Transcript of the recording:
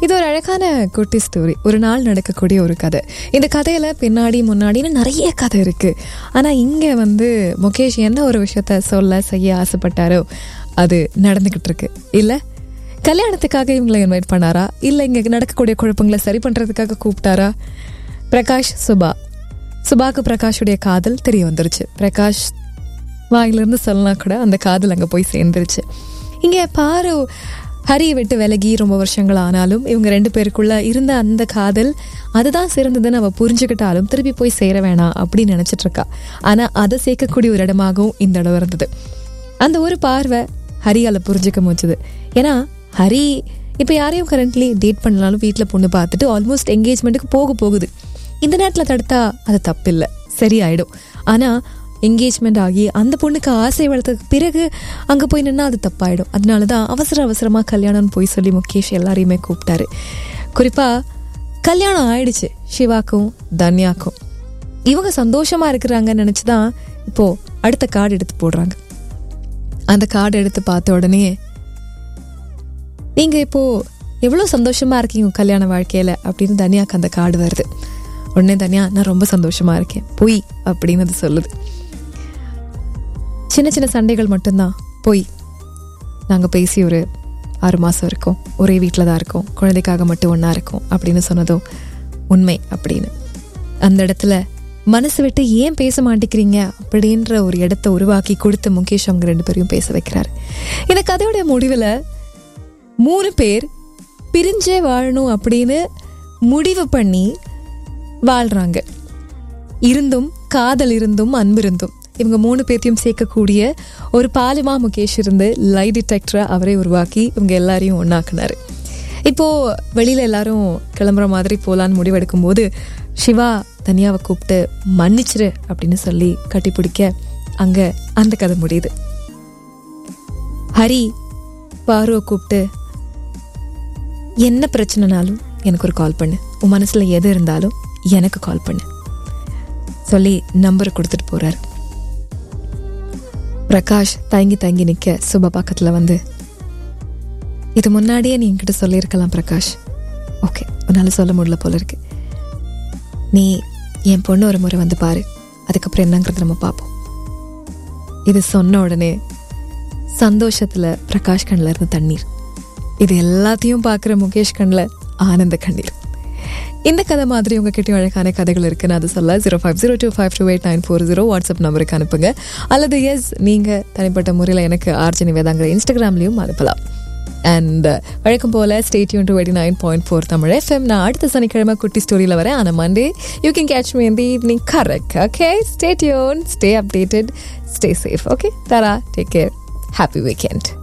இது ஒரு அழகான குட்டி ஸ்டோரி ஒரு நாள் நடக்கக்கூடிய ஒரு கதை இந்த கதையில பின்னாடி முன்னாடின்னு நிறைய கதை இருக்கு ஆனா இங்க வந்து முகேஷ் என்ன ஒரு விஷயத்த சொல்ல செய்ய ஆசைப்பட்டாரோ அது நடந்துகிட்டு இருக்கு இல்ல கல்யாணத்துக்காக இவங்களை இன்வைட் பண்ணாரா இல்ல இங்க நடக்கக்கூடிய குழப்பங்களை சரி பண்றதுக்காக கூப்பிட்டாரா பிரகாஷ் சுபா சுபாக்கு பிரகாஷுடைய காதல் தெரிய வந்துருச்சு பிரகாஷ் வாயிலிருந்து சொல்லலாம் கூட அந்த காதல் அங்கே போய் சேர்ந்துருச்சு இங்கே பாரு ஹரியை விட்டு விலகி ரொம்ப வருஷங்கள் ஆனாலும் இவங்க ரெண்டு பேருக்குள்ள இருந்த அந்த காதல் அதுதான் சிறந்ததுன்னு அவ புரிஞ்சுக்கிட்டாலும் திருப்பி போய் சேர வேணாம் அப்படின்னு நினைச்சிட்டு இருக்கா ஆனா அதை சேர்க்கக்கூடிய ஒரு இடமாகவும் இந்த இடம் இருந்தது அந்த ஒரு பார்வை ஹரியால புரிஞ்சுக்க முடிச்சது ஏன்னா ஹரி இப்போ யாரையும் கரண்ட்லி டேட் பண்ணலாலும் வீட்டில் பொண்ணு பார்த்துட்டு ஆல்மோஸ்ட் என்கேஜ்மெண்ட்டுக்கு போக போகுது இந்த நேரத்தில் தடுத்தா அது தப்பில்லை சரியாயிடும் ஆனால் என்கேஜ்மெண்ட் ஆகி அந்த பொண்ணுக்கு ஆசை வளர்த்ததுக்கு பிறகு அங்கே போய் நின்னா அது தப்பாயிடும் அதனால தான் அவசர அவசரமாக கல்யாணம்னு போய் சொல்லி முகேஷ் எல்லாரையுமே கூப்பிட்டாரு குறிப்பாக கல்யாணம் ஆயிடுச்சு சிவாக்கும் தன்யாக்கும் இவங்க சந்தோஷமா இருக்கிறாங்கன்னு நினச்சி தான் இப்போ அடுத்த கார்டு எடுத்து போடுறாங்க அந்த கார்டு எடுத்து பார்த்த உடனே நீங்க இப்போ எவ்வளோ சந்தோஷமா இருக்கீங்க உங்க கல்யாண வாழ்க்கையில அப்படின்னு தனியாக்கு அந்த கார்டு வருது உடனே தனியா நான் ரொம்ப சந்தோஷமா இருக்கேன் பொய் அப்படின்னு அது சொல்லுது சின்ன சின்ன சண்டைகள் மட்டும்தான் பொய் நாங்கள் பேசி ஒரு ஆறு மாதம் இருக்கோம் ஒரே வீட்டில் தான் இருக்கோம் குழந்தைக்காக மட்டும் ஒன்றா இருக்கோம் அப்படின்னு சொன்னதும் உண்மை அப்படின்னு அந்த இடத்துல மனசு விட்டு ஏன் பேச மாட்டேங்கிறீங்க அப்படின்ற ஒரு இடத்த உருவாக்கி கொடுத்து முகேஷ் அவங்க ரெண்டு பேரையும் பேச வைக்கிறாரு இந்த கதையோட முடிவில் மூணு பேர் பிரிஞ்சே வாழணும் அப்படின்னு முடிவு பண்ணி வாழ்றாங்க இருந்தும் காதல் இருந்தும் அன்பு இருந்தும் இவங்க மூணு பேர்த்தையும் சேர்க்கக்கூடிய ஒரு பாலுமா முகேஷ் இருந்து லை டிடெக்டரை அவரே உருவாக்கி இவங்க எல்லாரையும் ஒன்னாக்குனாரு இப்போ வெளியில எல்லாரும் கிளம்புற மாதிரி போலான்னு முடிவெடுக்கும் போது சிவா தனியாவை கூப்பிட்டு மன்னிச்சிரு அப்படின்னு சொல்லி கட்டிப்பிடிக்க அங்க அந்த கதை முடியுது ஹரி பாருவை கூப்பிட்டு என்ன பிரச்சனைனாலும் எனக்கு ஒரு கால் பண்ணு உன் மனசுல எது இருந்தாலும் எனக்கு கால் பண்ணு சொல்லி நம்பரை கொடுத்துட்டு போறாரு பிரகாஷ் தயங்கி தயங்கி நிக்க சுப பக்கத்துல வந்து இது முன்னாடியே நீ என்கிட்ட சொல்லியிருக்கலாம் பிரகாஷ் ஓகே உன்னால சொல்ல முடியல போல இருக்கு நீ என் பொண்ணு ஒரு முறை வந்து பாரு அதுக்கப்புறம் என்னங்கிறது நம்ம பார்ப்போம் இது சொன்ன உடனே சந்தோஷத்துல பிரகாஷ் கண்ணில் இருந்து தண்ணீர் இது எல்லாத்தையும் பார்க்குற முகேஷ் கண்ணில் ஆனந்த கண்ணீர் இந்த கதை மாதிரி உங்ககிட்டயும் அழகான கதைகள் இருக்குன்னு அது சொல்ல zero five zero two five two eight nine four zero WhatsApp நம்பருக்கு அனுப்புங்க அல்லது எஸ் நீங்கள் தனிப்பட்ட முறையில் எனக்கு ஆர்ஜினி வேதாங்கிற இன்ஸ்டாகிராம்லையும் அனுப்பலாம் அண்ட் வழக்கம் போல stay tuned to eighty nine point four Tamil FM நான் அடுத்த சனிக்கிழமை குட்டி ஸ்டோரியில் வரேன் ஆனால் Monday you can catch me இந்த evening correct okay stay tuned stay updated stay safe okay Thara take care happy weekend